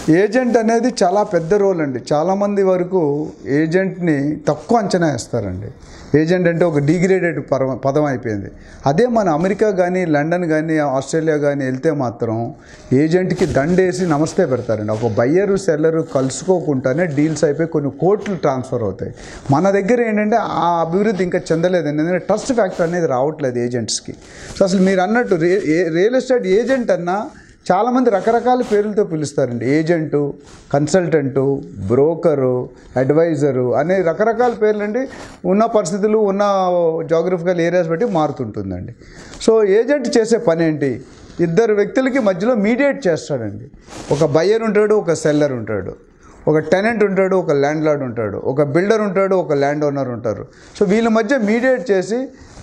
Agent అనేది చాలా పెద్ద రోల్ అండి చాలామంది వరకు ఏజెంట్ని తక్కువ అంచనా వేస్తారండి ఏజెంట్ అంటే ఒక డిగ్రేడెడ్ పరం పదం అయిపోయింది అదే మన అమెరికా కానీ లండన్ కానీ ఆస్ట్రేలియా కానీ వెళ్తే మాత్రం ఏజెంట్కి దండేసి నమస్తే పెడతారండి ఒక బయ్యరు సెల్లరు కలుసుకోకుండానే డీల్స్ అయిపోయి కొన్ని కోట్లు ట్రాన్స్ఫర్ అవుతాయి మన దగ్గర ఏంటంటే ఆ అభివృద్ధి ఇంకా చెందలేదండి ఎందుకంటే ట్రస్ట్ ఫ్యాక్టర్ అనేది రావట్లేదు ఏజెంట్స్కి సో అసలు మీరు అన్నట్టు రే రియల్ ఎస్టేట్ ఏజెంట్ అన్నా చాలామంది రకరకాల పేర్లతో పిలుస్తారండి ఏజెంటు కన్సల్టెంటు బ్రోకరు అడ్వైజరు అనే రకరకాల పేర్లండి ఉన్న పరిస్థితులు ఉన్న జాగ్రఫికల్ ఏరియాస్ బట్టి మారుతుంటుందండి సో ఏజెంట్ చేసే పని ఏంటి ఇద్దరు వ్యక్తులకి మధ్యలో మీడియేట్ చేస్తాడండి ఒక బయ్యర్ ఉంటాడు ఒక సెల్లర్ ఉంటాడు ఒక టెనెంట్ ఉంటాడు ఒక ల్యాండ్ లార్డ్ ఉంటాడు ఒక బిల్డర్ ఉంటాడు ఒక ల్యాండ్ ఓనర్ ఉంటారు సో వీళ్ళ మధ్య మీడియేట్ చేసి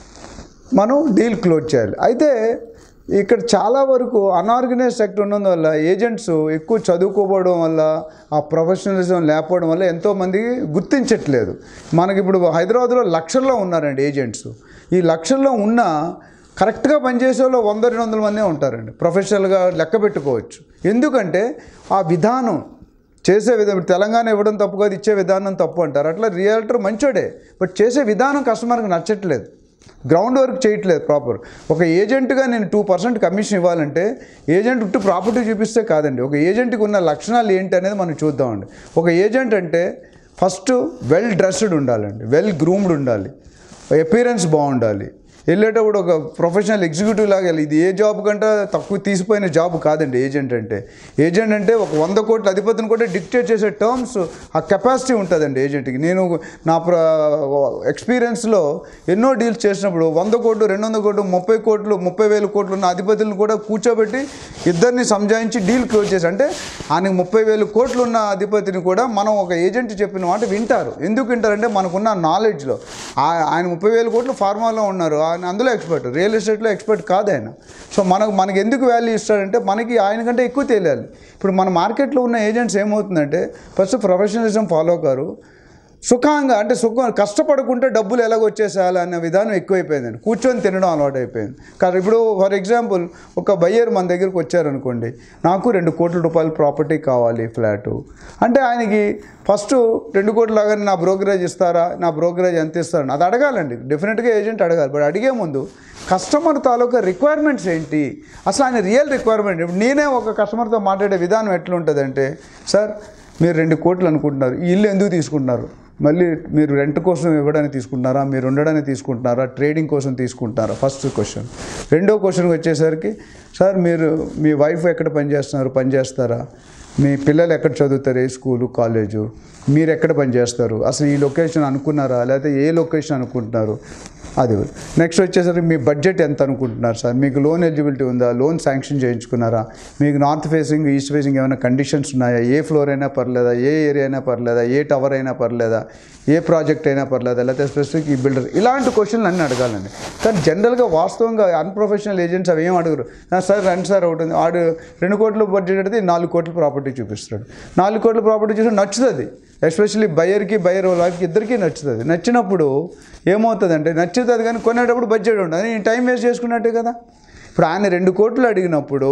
మనం డీల్ క్లోజ్ చేయాలి అయితే ఇక్కడ చాలా వరకు అనార్గనైజ్ సెక్టర్ ఉన్నందువల్ల ఏజెంట్స్ ఎక్కువ చదువుకోవడం వల్ల ఆ ప్రొఫెషనలిజం లేకపోవడం వల్ల ఎంతోమంది గుర్తించట్లేదు మనకి ఇప్పుడు హైదరాబాద్లో లక్షల్లో ఉన్నారండి ఏజెంట్స్ ఈ లక్షల్లో ఉన్న కరెక్ట్గా పనిచేసే వాళ్ళు వంద రెండు వందల మందే ఉంటారండి ప్రొఫెషనల్గా లెక్క పెట్టుకోవచ్చు ఎందుకంటే ఆ విధానం చేసే విధానం ఇప్పుడు తెలంగాణ ఇవ్వడం తప్పు కాదు ఇచ్చే విధానం తప్పు అంటారు అట్లా రియల్టర్ మంచోడే బట్ చేసే విధానం కస్టమర్కి నచ్చట్లేదు గ్రౌండ్ వర్క్ చేయట్లేదు ప్రాపర్ ఒక ఏజెంట్గా నేను టూ పర్సెంట్ కమిషన్ ఇవ్వాలంటే ఏజెంట్ ఉట్టు ప్రాపర్టీ చూపిస్తే కాదండి ఒక ఏజెంట్కి ఉన్న లక్షణాలు ఏంటి అనేది మనం చూద్దామండి ఒక ఏజెంట్ అంటే ఫస్ట్ వెల్ డ్రెస్డ్ ఉండాలండి వెల్ గ్రూమ్డ్ ఉండాలి అపీరెన్స్ బాగుండాలి వెళ్ళేటప్పుడు ఒక ప్రొఫెషనల్ ఎగ్జిక్యూటివ్ లాగా వెళ్ళి ఇది ఏ జాబ్ కంటే తక్కువ తీసిపోయిన జాబ్ కాదండి ఏజెంట్ అంటే ఏజెంట్ అంటే ఒక వంద కోట్ల అధిపతిని కూడా డిక్టేట్ చేసే టర్మ్స్ ఆ కెపాసిటీ ఉంటుందండి ఏజెంట్కి నేను నా ప్ర ఎక్స్పీరియన్స్లో ఎన్నో డీల్స్ చేసినప్పుడు వంద కోట్లు రెండు వందల కోట్లు ముప్పై కోట్లు ముప్పై వేల కోట్లు ఉన్న అధిపతులను కూడా కూర్చోబెట్టి ఇద్దరిని సంజాయించి డీల్ క్లోజ్ చేసి అంటే ఆయనకి ముప్పై వేల కోట్లు ఉన్న అధిపతిని కూడా మనం ఒక ఏజెంట్ చెప్పిన మాట వింటారు ఎందుకు వింటారంటే మనకున్న నాలెడ్జ్లో ఆయన ముప్పై వేల కోట్లు ఫార్మాలో ఉన్నారు ఆయన అందులో ఎక్స్పర్ట్ రియల్ ఎస్టేట్లో ఎక్స్పర్ట్ కాదు ఆయన సో మనకు మనకి ఎందుకు వాల్యూ ఇస్తాడంటే మనకి ఆయన కంటే ఎక్కువ తెలియాలి ఇప్పుడు మన మార్కెట్లో ఉన్న ఏజెంట్స్ ఏమవుతుందంటే ఫస్ట్ ప్రొఫెషనలిజం ఫాలో కారు సుఖంగా అంటే సుఖం కష్టపడకుంటే డబ్బులు ఎలాగ వచ్చేసేయాలి అనే విధానం ఎక్కువైపోయిందండి కూర్చొని తినడం అలవాటు అయిపోయింది కానీ ఇప్పుడు ఫర్ ఎగ్జాంపుల్ ఒక బయ్యర్ మన దగ్గరికి వచ్చారనుకోండి నాకు రెండు కోట్ల రూపాయల ప్రాపర్టీ కావాలి ఫ్లాటు అంటే ఆయనకి ఫస్ట్ రెండు కోట్ల లాగా నా బ్రోకరేజ్ ఇస్తారా నా బ్రోకరేజ్ ఎంత ఇస్తారని అది అడగాలండి డెఫినెట్గా ఏజెంట్ అడగాలి బట్ అడిగే ముందు కస్టమర్ తాలూకా రిక్వైర్మెంట్స్ ఏంటి అసలు ఆయన రియల్ రిక్వైర్మెంట్ ఇప్పుడు నేనే ఒక కస్టమర్తో మాట్లాడే విధానం ఎట్లుంటుందంటే సార్ మీరు రెండు కోట్లు అనుకుంటున్నారు ఈ ఇల్లు ఎందుకు తీసుకుంటున్నారు మళ్ళీ మీరు రెంట్ కోసం ఇవ్వడానికి తీసుకుంటున్నారా మీరు ఉండడానికి తీసుకుంటున్నారా ట్రేడింగ్ కోసం తీసుకుంటున్నారా ఫస్ట్ క్వశ్చన్ రెండో క్వశ్చన్కి వచ్చేసరికి సార్ మీరు మీ వైఫ్ ఎక్కడ పనిచేస్తున్నారు పనిచేస్తారా మీ పిల్లలు ఎక్కడ చదువుతారు ఏ స్కూలు కాలేజు మీరు ఎక్కడ పనిచేస్తారు అసలు ఈ లొకేషన్ అనుకున్నారా లేకపోతే ఏ లొకేషన్ అనుకుంటున్నారు అది నెక్స్ట్ వచ్చేసరికి మీ బడ్జెట్ ఎంత అనుకుంటున్నారు సార్ మీకు లోన్ ఎలిజిబిలిటీ ఉందా లోన్ శాంక్షన్ చేయించుకున్నారా మీకు నార్త్ ఫేసింగ్ ఈస్ట్ ఫేసింగ్ ఏమైనా కండిషన్స్ ఉన్నాయా ఏ ఫ్లోర్ అయినా పర్లేదా ఏ ఏరియా అయినా పర్లేదా ఏ టవర్ అయినా పర్లేదా ఏ ప్రాజెక్ట్ అయినా పర్లేదా లేకపోతే స్పెసిఫిక్ ఈ బిల్డర్ ఇలాంటి క్వశ్చన్లు అన్నీ అడగాలండి కానీ జనరల్గా వాస్తవంగా అన్ప్రొఫెషనల్ ఏజెంట్స్ అవి ఏం అడగరు "ఆ, సార్ రండి సార్ ఒకటి ఉంది." ఆడు రెండు కోట్ల బడ్జెట్ అడిగితే నాలుగు కోట్ల ప్రాపర్టీ చూపిస్తాడు నాలుగు కోట్ల ప్రాపర్టీ చూసి నచ్చుతుంది ఎస్పెషల్లీ బయర్కి బయర్ వైఫ్కి ఇద్దరికీ నచ్చుతుంది నచ్చినప్పుడు ఏమవుతుందంటే నచ్చుతుంది కానీ కొనేటప్పుడు బడ్జెట్ ఉంటుంది నేను టైం వేస్ట్ చేసుకున్నట్టే కదా ఇప్పుడు ఆయన రెండు కోట్లు అడిగినప్పుడు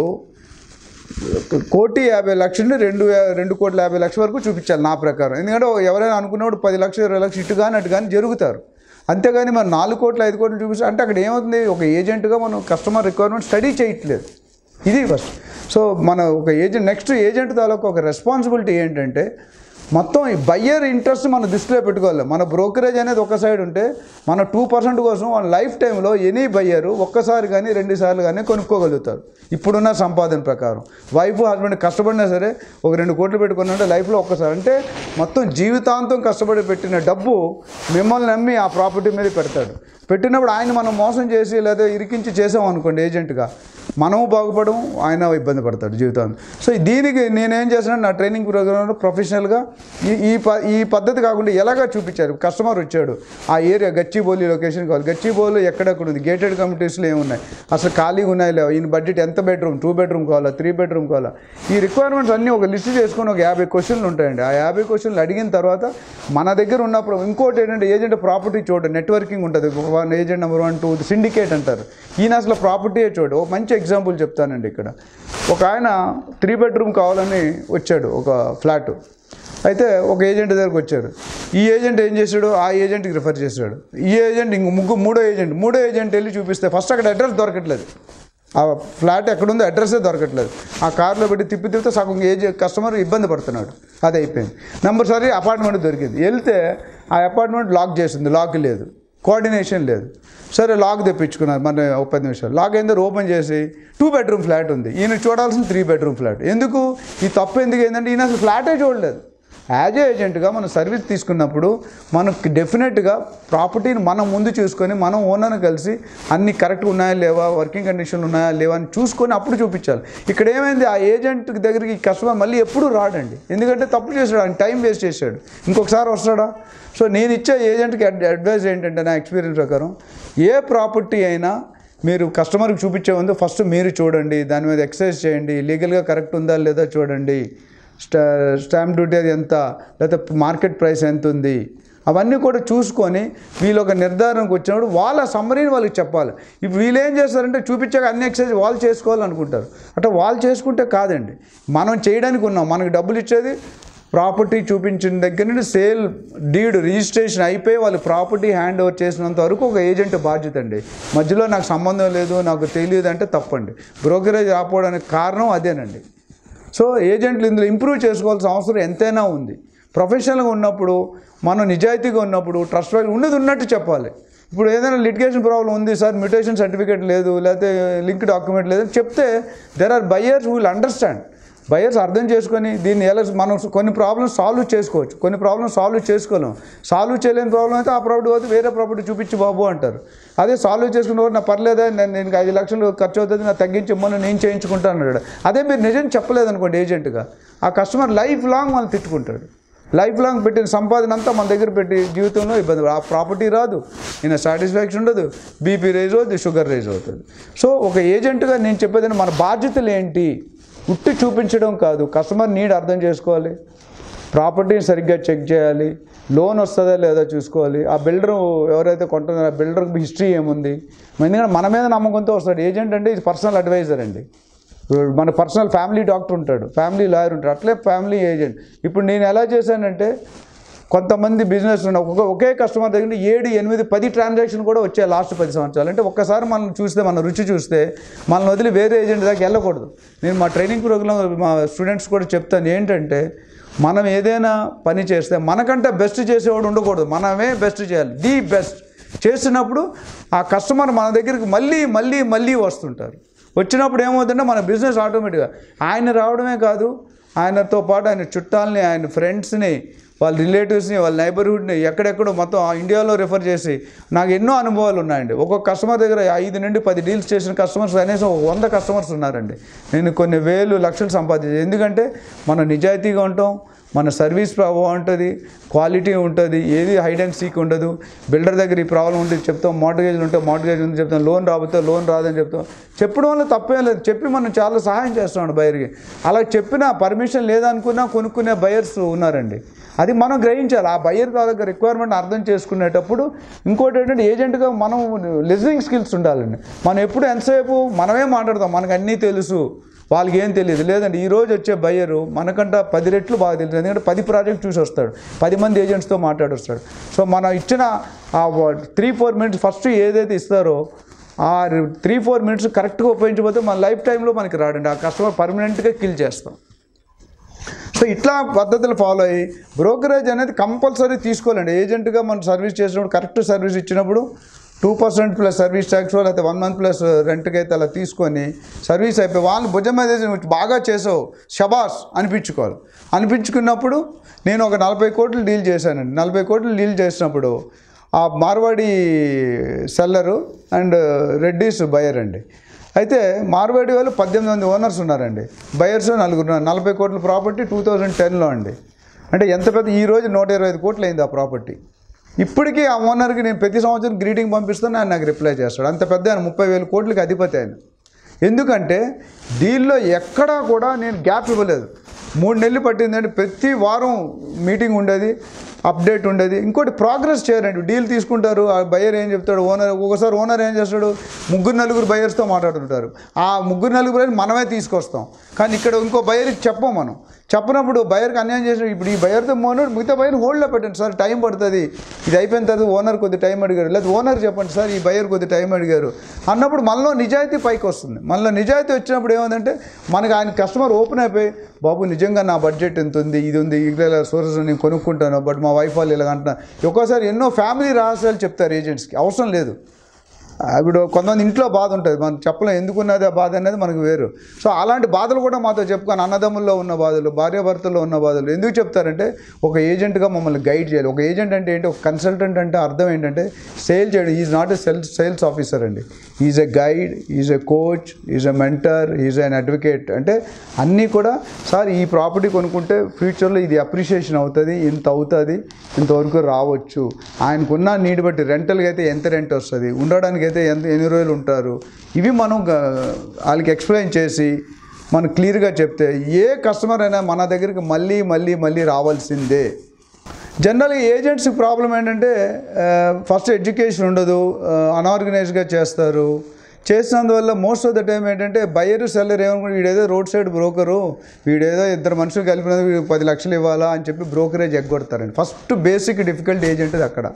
కోటి యాభై లక్షలు రెండు యా- రెండు కోట్ల యాభై లక్షల వరకు చూపించాలి నా ప్రకారం ఎందుకంటే ఎవరైనా అనుకున్నప్పుడు పది లక్షలు ఇరవై లక్షలు ఇటు కానీ అటు కానీ జరుగుతారు అంతేగాని మనం నాలుగు కోట్లు ఐదు కోట్లు చూపిస్తే అంటే అక్కడ ఏమవుతుంది ఒక ఏజెంట్గా మనం కస్టమర్ రిక్వైర్మెంట్ స్టడీ చేయట్లేదు ఇది ఫస్ట్ సో మన ఒక ఏజెంట్ నెక్స్ట్ ఏజెంట్ తాలూకు ఒక రెస్పాన్సిబిలిటీ ఏంటంటే మొత్తం ఈ బయ్యర్ ఇంట్రెస్ట్ మన దృష్టిలో పెట్టుకోవాలి మన బ్రోకరేజ్ అనేది ఒక సైడ్ ఉంటే మన టూ పర్సెంట్ కోసం మన లైఫ్ టైంలో ఎనీ బయ్యరు ఒక్కసారి కానీ రెండు సార్లు కానీ కొనుక్కోగలుగుతారు ఇప్పుడున్న సంపాదన ప్రకారం వైఫ్ హస్బెండ్ కష్టపడినా సరే ఒక రెండు కోట్లు పెట్టుకున్నంటే లైఫ్లో ఒక్కసారి అంటే మొత్తం జీవితాంతం కష్టపడి పెట్టిన డబ్బు మిమ్మల్ని నమ్మి ఆ ప్రాపర్టీ మీద పెడతాడు పెట్టినప్పుడు ఆయన మనం మోసం చేసి లేదా ఇరికించి చేసాం అనుకోండి ఏజెంట్గా మనము బాగుపడము ఆయన ఇబ్బంది పడతాడు జీవితాంతం సో దీనికి నేనేం చేసిన నా ట్రైనింగ్ ప్రోగ్రాంలో ప్రొఫెషనల్గా ఈ ఈ ప ఈ పద్ధతి కాకుండా ఎలాగా చూపించారు కస్టమర్ వచ్చాడు ఆ ఏరియా గచ్చిబౌలి లొకేషన్ కావాలి గచ్చిబౌలి ఎక్కడెక్కడ ఉంది గేటెడ్ కమ్యూనిటీస్లో ఏమున్నాయి అసలు ఖాళీగా ఉన్నాయి లేవు ఈయన బడ్జెట్ ఎంత బెడ్రూమ్ టూ బెడ్రూమ్ కావాలా త్రీ బెడ్రూమ్ కావాలా ఈ రిక్వైర్మెంట్స్ అన్నీ ఒక లిస్ట్ చేసుకొని ఒక యాభై క్వశ్చన్లు ఉంటాయండి ఆ యాభై క్వశ్చన్లు అడిగిన తర్వాత మన దగ్గర ఉన్నప్పుడు ఇంకోటి ఏంటంటే ఏజెంట్ ప్రాపర్టీ చూడండి నెట్వర్కింగ్ ఉంటుంది one agent number one two syndicate అంటారు ఈయన అసలు ప్రాపర్టీ చూడు ఒక మంచి మంచి ఎగ్జాంపుల్ చెప్తానండి ఇక్కడ ఒక ఆయన త్రీ బెడ్రూమ్ కావాలని వచ్చాడు ఒక ఫ్లాట్ అయితే ఒక ఏజెంట్ దగ్గరకు వచ్చాడు ఈ ఏజెంట్ ఏం చేశాడు ఆ ఏజెంట్కి రిఫర్ చేశాడు ఈ ఏజెంట్ ఇంక ముగ్గు మూడో ఏజెంట్ మూడో ఏజెంట్ వెళ్ళి చూపిస్తే ఫస్ట్ అక్కడ అడ్రస్ దొరకట్లేదు ఆ ఫ్లాట్ ఎక్కడుందో అడ్రస్సే దొరకట్లేదు ఆ కార్లో పెట్టి తిప్పి తిప్పితే సగం ఏజ్ కస్టమర్ ఇబ్బంది పడుతున్నాడు అది అయిపోయింది నెంబర్ సారి అపార్ట్మెంట్ దొరికింది వెళ్తే ఆ అపార్ట్మెంట్ లాక్ చేసింది లాక్ లేదు కోఆర్డినేషన్ లేదు సరే లాక్ తెప్పించుకున్నారు మన ఒక పది నిమిషాలు లాక్ అయిందో ఓపెన్ చేసి టూ బెడ్రూమ్ ఫ్లాట్ ఉంది ఈయన చూడాల్సిన త్రీ బెడ్రూమ్ ఫ్లాట్ ఎందుకు ఈ తప్పు ఎందుకు ఏంటంటే ఈయన అసలు ఫ్లాటే చూడలేదు యాజ్ ఏ ఏజెంట్గా మనం సర్వీస్ తీసుకున్నప్పుడు మనకి డెఫినెట్గా ప్రాపర్టీని మనం ముందు చూసుకొని మనం ఓనర్ని కలిసి అన్ని కరెక్ట్గా ఉన్నాయా లేవా వర్కింగ్ కండిషన్లు ఉన్నాయా లేవా అని చూసుకొని అప్పుడు చూపించాలి ఇక్కడ ఏమైంది ఆ ఏజెంట్ దగ్గరికి కస్టమర్ మళ్ళీ ఎప్పుడు రాడండి ఎందుకంటే తప్పు చేశాడు ఆయన టైం వేస్ట్ చేశాడు ఇంకొకసారి వస్తాడా సో నేను ఇచ్చే ఏజెంట్కి అడ్ అడ్వైజ్ ఏంటంటే నా ఎక్స్పీరియన్స్ ప్రకారం ఏ ప్రాపర్టీ అయినా మీరు కస్టమర్కి చూపించే ముందు ఫస్ట్ మీరు చూడండి దాని మీద ఎక్సర్సైజ్ చేయండి లీగల్గా కరెక్ట్ ఉందా లేదా చూడండి స్టా స్టాంప్ డ్యూటీ అది ఎంత లేకపోతే మార్కెట్ ప్రైస్ ఎంత ఉంది అవన్నీ కూడా చూసుకొని వీళ్ళు ఒక నిర్ధారణకు వచ్చినప్పుడు వాళ్ళ సమ్మరీని వాళ్ళకి చెప్పాలి ఇప్పుడు వీళ్ళు ఏం చేస్తారంటే చూపించాక అన్ని ఎక్సర్సైజ్ వాళ్ళు చేసుకోవాలనుకుంటారు అంటే వాళ్ళు చేసుకుంటే కాదండి మనం చేయడానికి ఉన్నాం మనకి డబ్బులు ఇచ్చేది ప్రాపర్టీ చూపించిన దగ్గర నుండి సేల్ డీడ్ రిజిస్ట్రేషన్ అయిపోయి వాళ్ళు ప్రాపర్టీ హ్యాండ్ ఓవర్ చేసినంత వరకు ఒక ఏజెంట్ బాధ్యత అండి మధ్యలో నాకు సంబంధం లేదు నాకు తెలియదు అంటే తప్పండి బ్రోకరేజ్ రాకపోవడానికి కారణం అదేనండి సో ఏజెంట్లు ఇందులో ఇంప్రూవ్ చేసుకోవాల్సిన అవసరం ఎంతైనా ఉంది ప్రొఫెషనల్గా ఉన్నప్పుడు మనం నిజాయితీగా ఉన్నప్పుడు ట్రస్ట్ వాల్యూ ఉన్నది ఉన్నట్టు చెప్పాలి ఇప్పుడు ఏదైనా లిటిగేషన్ ప్రాబ్లం ఉంది సార్ మ్యూటేషన్ సర్టిఫికేట్ లేదు లేకపోతే లింక్ డాక్యుమెంట్ లేదు అని చెప్తే there are buyers will understand buyers అర్థం చేసుకొని దీన్ని ఎలా మనం కొన్ని ప్రాబ్లమ్స్ సాల్వ్ చేసుకోవచ్చు కొన్ని ప్రాబ్లమ్స్ సాల్వ్ చేసుకోలేం సాల్వ్ చేయలేని ప్రాబ్లం అయితే ఆ ప్రాపర్టీ పోతే వేరే ప్రాపర్టీ చూపించి బాబు అంటారు అదే సాల్వ్ చేసుకున్న వాడు నా పర్లేదా నేను నేను ఐదు లక్షలు ఖర్చు అవుతుంది నాకు తగ్గించి ఇమ్మని నేను చేయించుకుంటాను అన్నాడు అదే మీరు నిజం చెప్పలేదనుకోండి ఏజెంట్గా ఆ కస్టమర్ లైఫ్ లాంగ్ మనం తిట్టుకుంటాడు లైఫ్ లాంగ్ పెట్టిన సంపాదన అంతా మన దగ్గర పెట్టి జీవితంలో ఇబ్బంది ఆ ప్రాపర్టీ రాదు ఈయన సాటిస్ఫాక్షన్ ఉండదు బీపీ రైజ్ అవుతుంది షుగర్ రైజ్ అవుతుంది సో ఒక ఏజెంట్గా నేను చెప్పేది మన బాధ్యతలు ఏంటి ఉట్టి చూపించడం కాదు కస్టమర్ నీడ్ అర్థం చేసుకోవాలి ప్రాపర్టీని సరిగ్గా చెక్ చేయాలి లోన్ వస్తుందా లేదా చూసుకోవాలి ఆ బిల్డర్ ఎవరైతే కొంటున్నారో ఆ బిల్డర్కి హిస్టరీ ఏముంది ఎందుకంటే మన మీద నమ్మకంతో వస్తాడు ఏజెంట్ అంటే ఇది పర్సనల్ అడ్వైజర్ అండి మన పర్సనల్ ఫ్యామిలీ డాక్టర్ ఉంటాడు ఫ్యామిలీ లాయర్ ఉంటాడు అట్లే ఫ్యామిలీ ఏజెంట్ ఇప్పుడు నేను ఎలా చేశానంటే కొంతమంది బిజినెస్ ఉన్న ఒక ఒకే కస్టమర్ దగ్గర నుండి ఏడు ఎనిమిది పది ట్రాన్సాక్షన్ కూడా వచ్చాయి లాస్ట్ పది సంవత్సరాలు అంటే ఒక్కసారి మనం చూస్తే మన రుచి చూస్తే మనల్ని వదిలి వేరే ఏజెంట్ దాకా వెళ్ళకూడదు నేను మా ట్రైనింగ్ ప్రోగ్రామ్ మా స్టూడెంట్స్ కూడా చెప్తాను ఏంటంటే మనం ఏదైనా పని చేస్తే మనకంటే బెస్ట్ చేసేవాడు ఉండకూడదు మనమే బెస్ట్ చేయాలి ది బెస్ట్ చేసినప్పుడు ఆ కస్టమర్ మన దగ్గరికి మళ్ళీ మళ్ళీ మళ్ళీ వస్తుంటారు వచ్చినప్పుడు ఏమవుతుందంటే మన బిజినెస్ ఆటోమేటిక్గా ఆయన రావడమే కాదు ఆయనతో పాటు ఆయన చుట్టాలని ఆయన ఫ్రెండ్స్ని వాళ్ళ రిలేటివ్స్ని వాళ్ళ నైబర్హుడ్ని ఎక్కడెక్కడో మొత్తం ఆ ఇండియాలో రిఫర్ చేసి నాకు ఎన్నో అనుభవాలు ఉన్నాయండి ఒక్కొక్క కస్టమర్ దగ్గర ఐదు నుండి పది డీల్స్ చేసిన కస్టమర్స్ కనీసం ఒక వంద కస్టమర్స్ ఉన్నారండి నేను కొన్ని వేలు లక్షలు సంపాదించాను ఎందుకంటే మనం నిజాయితీగా ఉంటాం మన సర్వీస్ బాగుంటుంది క్వాలిటీ ఉంటుంది ఏది హైడ్ అండ్ సీక్ ఉండదు బిల్డర్ దగ్గర ఈ ప్రాబ్లం ఉంటుంది చెప్తాం మోటగేజ్లు ఉంటే మోటగేజ్ ఉంది చెప్తాం లోన్ రాబోతే లోన్ రాదని చెప్తాం చెప్పడం వల్ల తప్పేం లేదు చెప్పి మనం చాలా సహాయం చేస్తున్నాం బయర్కి అలా చెప్పిన పర్మిషన్ లేదనుకున్నా కొనుక్కునే బయర్స్ ఉన్నారండి అది మనం గ్రహించాలి ఆ బయ్యర్ తాలూకా రిక్వైర్మెంట్ అర్థం చేసుకునేటప్పుడు ఇంకోటి ఏంటంటే ఏజెంట్గా మనం లిజనింగ్ స్కిల్స్ ఉండాలండి మనం ఎప్పుడు ఎంతసేపు మనమే మాట్లాడతాం మనకు అన్నీ తెలుసు వాళ్ళకి ఏం తెలియదు లేదండి ఈ రోజు వచ్చే బయ్యరు మనకంట పది రెట్లు బాగా తెలియదు ఎందుకంటే పది ప్రాజెక్ట్ చూసి వస్తాడు పది మంది ఏజెంట్స్తో మాట్లాడొస్తాడు సో మనం ఇచ్చిన ఆ త్రీ ఫోర్ మినిట్స్ ఫస్ట్ ఏదైతే ఇస్తారో ఆ త్రీ ఫోర్ మినిట్స్ కరెక్ట్గా ఉపయోగించకపోతే మన లైఫ్ టైంలో మనకి రాడండి ఆ కస్టమర్ పర్మనెంట్గా కిల్ చేస్తాం సో ఇట్లా పద్ధతులు ఫాలో అయ్యి బ్రోకరేజ్ అనేది కంపల్సరీ తీసుకోవాలండి ఏజెంట్గా మనం సర్వీస్ చేసినప్పుడు కరెక్ట్ సర్వీస్ ఇచ్చినప్పుడు two percent plus service tax లేకపోతే వన్ మంత్ ప్లస్ రెంట్కి అయితే అలా తీసుకొని సర్వీస్ అయిపోయి వాళ్ళు భుజం మీద వేసి "నువ్వు బాగా చేసావు షబాస్ అనిపించుకోవాలి అనిపించుకున్నప్పుడు నేను ఒక నలభై కోట్లు డీల్ చేశానండి నలభై కోట్లు డీల్ చేసినప్పుడు ఆ Marwari seller and Reddys buyer అండి అయితే మార్వాడి వాళ్ళు పద్దెనిమిది మంది ఓనర్స్ ఉన్నారండి బయర్స్ నలుగురు ఉన్నారు. నలభై కోట్ల ప్రాపర్టీ టూ థౌజండ్ టెన్లో అండి అంటే ఎంత పెద్ద ఈ రోజు నూట ఇరవై ఐదు కోట్లు అయింది ఆ ప్రాపర్టీ ఇప్పటికీ ఆ ఓనర్కి నేను ప్రతి సంవత్సరం గ్రీటింగ్ పంపిస్తాను ఆయన నాకు రిప్లై చేస్తాడు అంత పెద్ద ఆయన ముప్పై వేల కోట్లకి అధిపతి ఆయన ఎందుకంటే దీనిలో ఎక్కడా కూడా నేను గ్యాప్ ఇవ్వలేదు మూడు నెలలు పట్టిందంటే ప్రతి వారం మీటింగ్ ఉండేది అప్డేట్ ఉండేది ఇంకోటి ప్రోగ్రెస్ చేయరండి డీల్ తీసుకుంటారు ఆ బయర్ ఏం చెప్తాడు ఓనర్ ఒకసారి ఓనర్ ఏం చేస్తాడు ముగ్గురు నలుగురు బయర్స్తో మాట్లాడుతుంటారు ఆ ముగ్గురు నలుగురు మనమే తీసుకొస్తాం కానీ ఇక్కడ ఇంకో బయర్కి చెప్పం మనం చెప్పినప్పుడు బయర్కి అన్యాయం చేసిన ఇప్పుడు ఈ బయర్తో ఓనర్ మిగతా బయర్ హోల్డ్లో పెట్టండి సార్ టైం పడుతుంది ఇది అయిపోయిన తర్వాత ఓనర్ కొద్ది టైం అడిగారు లేదా ఓనర్ చెప్పండి సార్ ఈ బయర్ కొద్ది టైం అడిగారు అన్నప్పుడు మనలో నిజాయితీ పైకి వస్తుంది మనలో నిజాయితీ వచ్చినప్పుడు ఏముందంటే మనకి ఆయన కస్టమర్ ఓపెన్ అయిపోయి బాబు నిజంగా నా బడ్జెట్ ఎంత ఉంది ఇది ఉంది ఇలా సోర్సెస్ నేను కొనుక్కుంటాను బట్ మా వైఫ్ వాళ్ళు ఇలా అంటున్నా ఒక్కోసారి ఎన్నో ఫ్యామిలీ రహస్యాలు చెప్తారు ఏజెంట్స్కి అవసరం లేదు ఇప్పుడు కొంతమంది ఇంట్లో బాధ ఉంటుంది మనం చెప్పలేం ఎందుకున్నది ఆ బాధ అనేది మనకు వేరు సో అలాంటి బాధలు కూడా మాతో చెప్పుకొని అన్నదమ్ముల్లో ఉన్న బాధలు భార్యాభర్తల్లో ఉన్న బాధలు ఎందుకు చెప్తారంటే ఒక ఏజెంట్గా మమ్మల్ని గైడ్ చేయాలి ఒక ఏజెంట్ అంటే ఏంటి ఒక కన్సల్టెంట్ అంటే అర్థం ఏంటంటే సేల్ చేయడం is not a sell sales officer అండి is a guide is a coach is a mentor is an advocate అంటే అన్నీ కూడా సార్ ఈ ప్రాపర్టీ కొనుక్కుంటే ఫ్యూచర్లో ఇది అప్రిషియేషన్ అవుతుంది ఇంత అవుతుంది ఇంతవరకు రావచ్చు ఆయనకున్న నీడ్ బట్టి రెంటల్కి అయితే ఎంత రెంట్ వస్తుంది ఉండడానికి అయితే ఎంత ఎన్ని రోజులు ఉంటారు ఇవి మనం గ- వాళ్ళకి ఎక్స్ప్లెయిన్ చేసి మనం క్లియర్గా చెప్తే ఏ కస్టమర్ అయినా మన దగ్గరికి మళ్ళీ మళ్ళీ మళ్ళీ రావాల్సిందే జనరల్గా ఏజెంట్స్ ప్రాబ్లం ఏంటంటే ఫస్ట్ ఎడ్యుకేషన్ ఉండదు అనార్గనైజ్గా చేస్తారు చేసినందువల్ల మోస్ట్ ఆఫ్ ద టైం ఏంటంటే బయరు సెల్లర్ ఏమనుకుంటే వీడేదో రోడ్ సైడ్ బ్రోకరు వీడేదో ఇద్దరు మనుషులు కలిపినది వీడికి పది లక్షలు ఇవ్వాలా అని చెప్పి బ్రోకరేజ్ ఎగ్గొడతారండి ఫస్ట్ బేసిక్ డిఫికల్ట్ ఏజెంట్ అది అక్కడ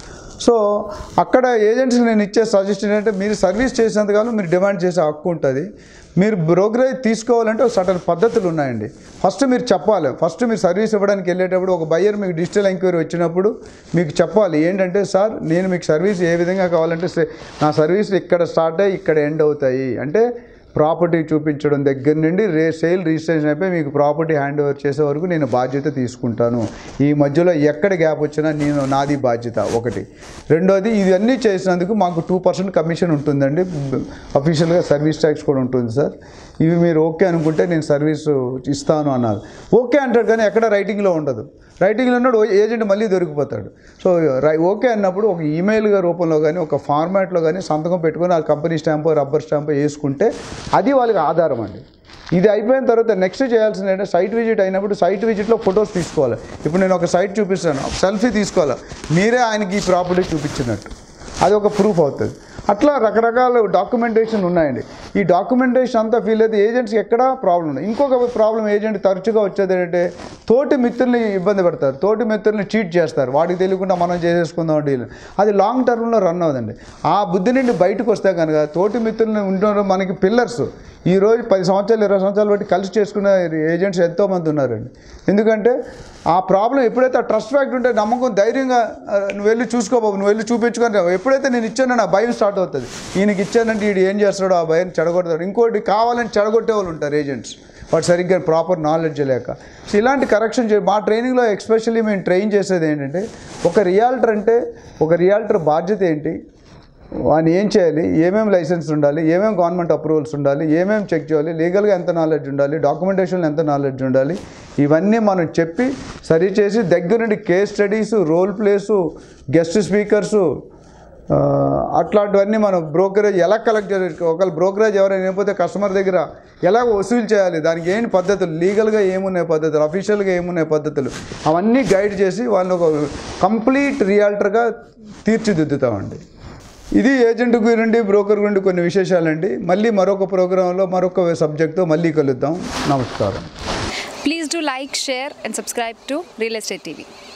సో అక్కడ ఏజెంట్స్ నేను ఇచ్చే సజెషన్ ఏంటంటే మీరు సర్వీస్ చేసేంతకాలం మీరు డిమాండ్ చేసే హక్కు ఉంటుంది మీరు బ్రోకరేజ్ తీసుకోవాలంటే ఒక సటన్ పద్ధతులు ఉన్నాయండి ఫస్ట్ మీరు చెప్పాలి ఫస్ట్ మీరు సర్వీస్ ఇవ్వడానికి వెళ్ళేటప్పుడు ఒక బయ్యర్ మీకు డిజిటల్ ఎంక్వైరీ వచ్చినప్పుడు మీకు చెప్పాలి ఏంటంటే సార్ నేను మీకు సర్వీస్ ఏ విధంగా కావాలంటే సే- నా సర్వీస్ ఇక్కడ స్టార్ట్ అయ్యి ఇక్కడ ఎండ్ అవుతాయి అంటే ప్రాపర్టీ చూపించడం దగ్గర నుండి రే సేల్ రిజిస్ట్రేషన్ అయిపోయి మీకు ప్రాపర్టీ హ్యాండ్ ఓవర్ చేసే వరకు నేను బాధ్యత తీసుకుంటాను ఈ మధ్యలో ఎక్కడ గ్యాప్ వచ్చినా నేను నాది బాధ్యత ఒకటి రెండోది ఇవన్నీ చేసినందుకు మాకు టూ పర్సెంట్ కమిషన్ ఉంటుందండి అఫీషియల్గా సర్వీస్ ట్యాక్స్ కూడా ఉంటుంది సార్ ఇవి మీరు ఓకే అనుకుంటే నేను సర్వీస్ ఇస్తాను అన్నారు ఓకే అంటాడు కానీ ఎక్కడ రైటింగ్లో ఉండదు రైటింగ్లో ఉన్నాడు ఏజెంట్ మళ్ళీ దొరికిపోతాడు సో రై ఓకే అన్నప్పుడు ఒక ఈమెయిల్గా రూపంలో కానీ ఒక ఫార్మాట్లో కానీ సంతకం పెట్టుకొని ఆ కంపెనీ స్టాంపు రబ్బర్ స్టాంపు వేసుకుంటే అది వాళ్ళకి ఆధారం అండి ఇది అయిపోయిన తర్వాత నెక్స్ట్ చేయాల్సింది ఏంటంటే సైట్ విజిట్ అయినప్పుడు సైట్ విజిట్లో ఫొటోస్ తీసుకోవాలి ఇప్పుడు నేను ఒక సైట్ చూపిస్తాను సెల్ఫీ తీసుకోవాలి మీరే ఆయనకి ఈ ప్రాపర్టీ చూపించినట్టు అది ఒక ప్రూఫ్ అవుతుంది అట్లా రకరకాల డాక్యుమెంటేషన్ ఉన్నాయండి ఈ డాక్యుమెంటేషన్ అంతా ఫీల్ అయితే ఏజెంట్స్కి ఎక్కడా ప్రాబ్లం ఉంది ఇంకొక ప్రాబ్లం ఏజెంట్ తరచుగా వచ్చేది ఏంటంటే తోటి మిత్రుల్ని ఇబ్బంది పెడతారు తోటి మిత్రుల్ని చీట్ చేస్తారు వాడికి తెలియకుండా మనం చేసేసుకుందాం డీల్ అది లాంగ్ టర్మ్లో రన్ అవుదండి ఆ బుద్ధి నుండి బయటకు వస్తే కనుక తోటి మిత్రుల్ని ఉంటున్నారు మనకి పిల్లర్స్ ఈ రోజు పది సంవత్సరాలు ఇరవై సంవత్సరాలు బట్టి కలిసి చేసుకునే ఏజెంట్స్ ఎంతోమంది ఉన్నారండి ఎందుకంటే ఆ ప్రాబ్లం ఎప్పుడైతే ఆ ట్రస్ట్ ఫ్యాక్ట్ ఉంటే నమ్మకం ధైర్యంగా ఆ, నువ్వు వెళ్ళి చూసుకోబాబు నువ్వు వెళ్ళి చూపించుకొని రా. ఎప్పుడైతే నేను ఇచ్చానో నా భయం స్టార్ట్ అవుతుంది ఈయనకి ఇచ్చానంటే వీడు ఏం చేస్తాడో ఆ భయం చెడగొడతాడు ఇంకోటి కావాలని చెడగొట్టే వాళ్ళు ఉంటారు ఏజెంట్స్ వాడు సరిగ్గా ప్రాపర్ నాలెడ్జ్ లేక సో ఇలాంటి కరెక్షన్ చే మా ట్రైనింగ్లో ఎక్స్పెషల్లీ మేము ట్రైన్ చేసేది ఏంటంటే ఒక రియాల్టర్ అంటే ఒక రియాల్టర్ బాధ్యత ఏంటి వాడిని ఏం చేయాలి ఏమేమి లైసెన్స్ ఉండాలి ఏమేమి గవర్నమెంట్ అప్రూవల్స్ ఉండాలి ఏమేమి చెక్ చేయాలి లీగల్గా ఎంత నాలెడ్జ్ ఉండాలి డాక్యుమెంటేషన్లో ఎంత నాలెడ్జ్ ఉండాలి ఇవన్నీ మనం చెప్పి సరి చేసి దగ్గర నుండి case studies role plays guest speakers ఆ, అట్లాంటివన్నీ మనం బ్రోకరేజ్ ఎలా కలెక్ట్ చేయాలి ఒకవేళ బ్రోకరేజ్ ఎవరైనా లేకపోతే కస్టమర్ దగ్గర ఎలా వసూలు చేయాలి దానికి ఏంటి పద్ధతులు లీగల్గా ఏమున్నాయి పద్ధతులు అఫీషియల్గా ఏమున్నాయి పద్ధతులు అవన్నీ గైడ్ చేసి వాళ్ళని ఒక కంప్లీట్ రియాల్టర్గా తీర్చిదిద్దుతామండి ఇది ఏజెంట్ గురించి బ్రోకర్ గురించి కొన్ని విశేషాలండి మళ్ళీ మరొక ప్రోగ్రాంలో మరొక సబ్జెక్ట్తో మళ్ళీ కలుద్దాం నమస్కారం Please do like, share, and subscribe to Real Estate TV.